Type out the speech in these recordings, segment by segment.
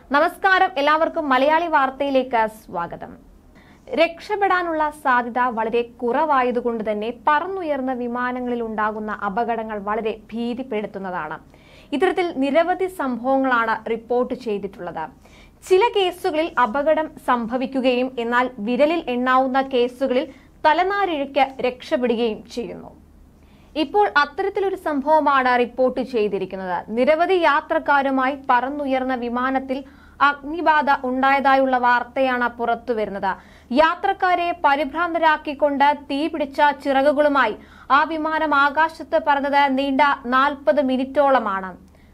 നമസ്കാരം എല്ലാവർക്കും മലയാളി വാർത്തയിലേക്ക് സ്വാഗതം രക്ഷപ്പെടാനുള്ള സാധ്യത വളരെ കുറവായതുകൊണ്ട് തന്നെ പറന്നുയർന്ന വിമാനങ്ങളിൽ ഉണ്ടാകുന്ന അപകടങ്ങൾ വളരെ ഭീതിപ്പെടുത്തുന്നതാണ് ഇത്തരത്തിൽ നിരവധി സംഭവങ്ങളാണ് റിപ്പോർട്ട് ചെയ്തിട്ടുള്ളത് ചില കേസുകളിൽ അപകടം സംഭവിക്കുകയും എന്നാൽ വിരലിൽ എണ്ണാവുന്ന കേസുകളിൽ തലനാരിഴയ്ക്ക് രക്ഷപ്പെടുകയും ചെയ്യുന്നു ഇപ്പോൾ അത്തരത്തിലൊരു സംഭവമാണ് റിപ്പോർട്ട് ചെയ്തിരിക്കുന്നത് നിരവധി യാത്രക്കാരുമായി പറന്നുയർന്ന വിമാനത്തിൽ അഗ്നിബാധ ഉണ്ടായതായുള്ള വാർത്തയാണ് പുറത്തു വരുന്നത് യാത്രക്കാരെ പരിഭ്രാന്തരാക്കിക്കൊണ്ട് തീപിടിച്ച ചിറകുകളുമായി ആ വിമാനം ആകാശത്ത് പറന്നത് നീണ്ട നാൽപ്പത് മിനിറ്റോളമാണ്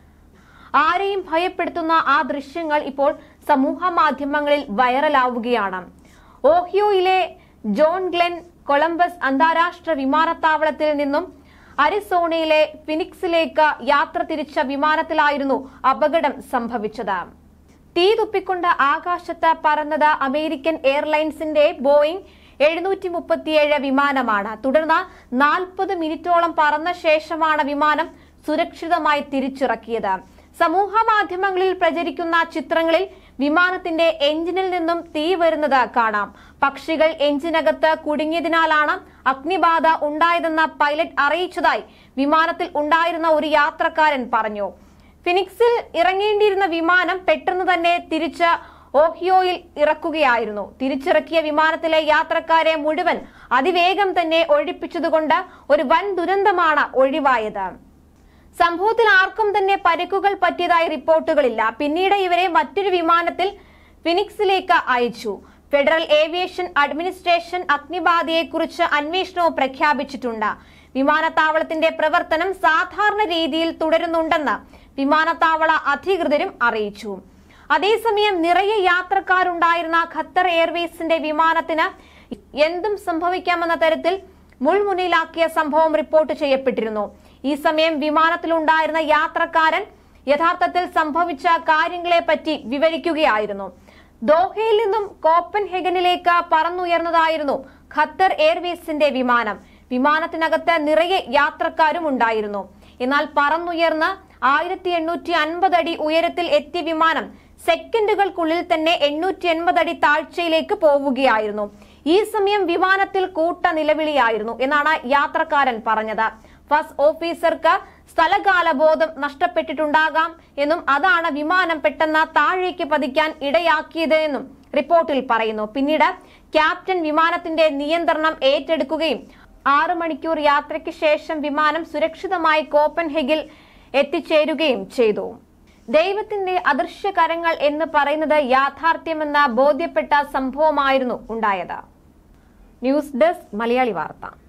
ആരെയും ഭയപ്പെടുത്തുന്ന ആ ദൃശ്യങ്ങൾ ഇപ്പോൾ സമൂഹ മാധ്യമങ്ങളിൽ വൈറലാവുകയാണ് ഓഹിയോയിലെ ജോൺ ഗ്ലെൻ കൊളംബസ് അന്താരാഷ്ട്ര വിമാനത്താവളത്തിൽ നിന്നും അരിസോണയിലെ ഫിനിക്സിലേക്ക് യാത്ര തിരിച്ച വിമാനത്തിലായിരുന്നു അപകടം സംഭവിച്ചത് തീ തുപ്പിക്കൊണ്ട് ആകാശത്ത് പറന്നത് അമേരിക്കൻ എയർലൈൻസിന്റെ ബോയിങ് എഴുന്നൂറ്റി മുപ്പത്തിയേഴ് വിമാനമാണ് തുടർന്ന് നാൽപ്പത് മിനിറ്റോളം പറന്ന ശേഷമാണ് വിമാനം സുരക്ഷിതമായി തിരിച്ചിറക്കിയത് സമൂഹ മാധ്യമങ്ങളിൽ പ്രചരിക്കുന്ന ചിത്രങ്ങളിൽ വിമാനത്തിന്റെ എഞ്ചിനിൽ നിന്നും തീ വരുന്നത് കാണാം പക്ഷികൾ എഞ്ചിനകത്ത് കുടുങ്ങിയതിനാലാണ് അഗ്നിബാധ ഉണ്ടായതെന്ന പൈലറ്റ് അറിയിച്ചതായി വിമാനത്തിൽ ഉണ്ടായിരുന്ന ഒരു യാത്രക്കാരൻ പറഞ്ഞു ഫിനിക്സിൽ ഇറങ്ങേണ്ടിയിരുന്ന വിമാനം പെട്ടെന്ന് തന്നെ തിരിച്ച് ഓഹിയോയിൽ ഇറക്കുകയായിരുന്നു തിരിച്ചിറക്കിയ വിമാനത്തിലെ യാത്രക്കാരെ മുഴുവൻ അതിവേഗം തന്നെ ഒഴിപ്പിച്ചതുകൊണ്ട് ഒരു വൻ ദുരന്തമാണ് ഒഴിവായത് സംഭവത്തിൽ ആർക്കും തന്നെ പരിക്കുകൾ പറ്റിയതായി റിപ്പോർട്ടുകളില്ല പിന്നീട് ഇവരെ മറ്റൊരു വിമാനത്തിൽ ഫിനിക്സിലേക്ക് അയച്ചു ഫെഡറൽ ഏവിയേഷൻ അഡ്മിനിസ്ട്രേഷൻ അഗ്നിബാധയെക്കുറിച്ച് അന്വേഷണവും പ്രഖ്യാപിച്ചിട്ടുണ്ട് വിമാനത്താവളത്തിന്റെ പ്രവർത്തനം സാധാരണ രീതിയിൽ തുടരുന്നുണ്ടെന്ന് വിമാനത്താവള അധികൃതരും അറിയിച്ചു അതേസമയം നിറയെ യാത്രക്കാരുണ്ടായിരുന്ന ഖത്തർ എയർവേസിന്റെ വിമാനത്തിന് എന്തും സംഭവിക്കാമെന്ന തരത്തിൽ മുൾമുനയിലാക്കിയ സംഭവം റിപ്പോർട്ട് ചെയ്യപ്പെട്ടിരുന്നു ഈ സമയം വിമാനത്തിലുണ്ടായിരുന്ന യാത്രക്കാരൻ യഥാർത്ഥത്തിൽ സംഭവിച്ച കാര്യങ്ങളെ പറ്റി വിവരിക്കുകയായിരുന്നു ദോഹയിൽ നിന്നും കോപ്പൻഹെഗനിലേക്ക് പറന്നുയർന്നതായിരുന്നു ഖത്തർ എയർവേസിന്റെ വിമാനം വിമാനത്തിനകത്ത് നിറയെ യാത്രക്കാരും ഉണ്ടായിരുന്നു എന്നാൽ പറന്നുയർന്ന് ആയിരത്തി എണ്ണൂറ്റി അൻപത് അടി ഉയരത്തിൽ എത്തിയ വിമാനം സെക്കൻഡുകൾക്കുള്ളിൽ തന്നെ എണ്ണൂറ്റി എൺപത് അടി താഴ്ചയിലേക്ക് പോവുകയായിരുന്നു ഈ സമയം വിമാനത്തിൽ കൂട്ട നിലവിളിയായിരുന്നു എന്നാണ് യാത്രക്കാരൻ പറഞ്ഞത് ഫസ്റ്റ് ഓഫീസർക്ക് സ്ഥലകാല ബോധം നഷ്ടപ്പെട്ടിട്ടുണ്ടാകാം എന്നും അതാണ് വിമാനം പെട്ടെന്ന് താഴേക്ക് പതിക്കാൻ ഇടയാക്കിയത് എന്നും റിപ്പോർട്ടിൽ പറയുന്നു പിന്നീട് ക്യാപ്റ്റൻ വിമാനത്തിന്റെ നിയന്ത്രണം ഏറ്റെടുക്കുകയും ആറു മണിക്കൂർ യാത്രയ്ക്ക് ശേഷം വിമാനം സുരക്ഷിതമായി കോപ്പൻഹെഗിൽ എത്തിച്ചേരുകയും ചെയ്തു ദൈവത്തിന്റെ അദൃശ്യ കരങ്ങൾ എന്ന് പറയുന്നത് യാഥാർത്ഥ്യമെന്ന ബോധ്യപ്പെട്ട സംഭവമായിരുന്നു ഉണ്ടായത് ന്യൂസ് ഡെസ്ക് മലയാളി വാർത്ത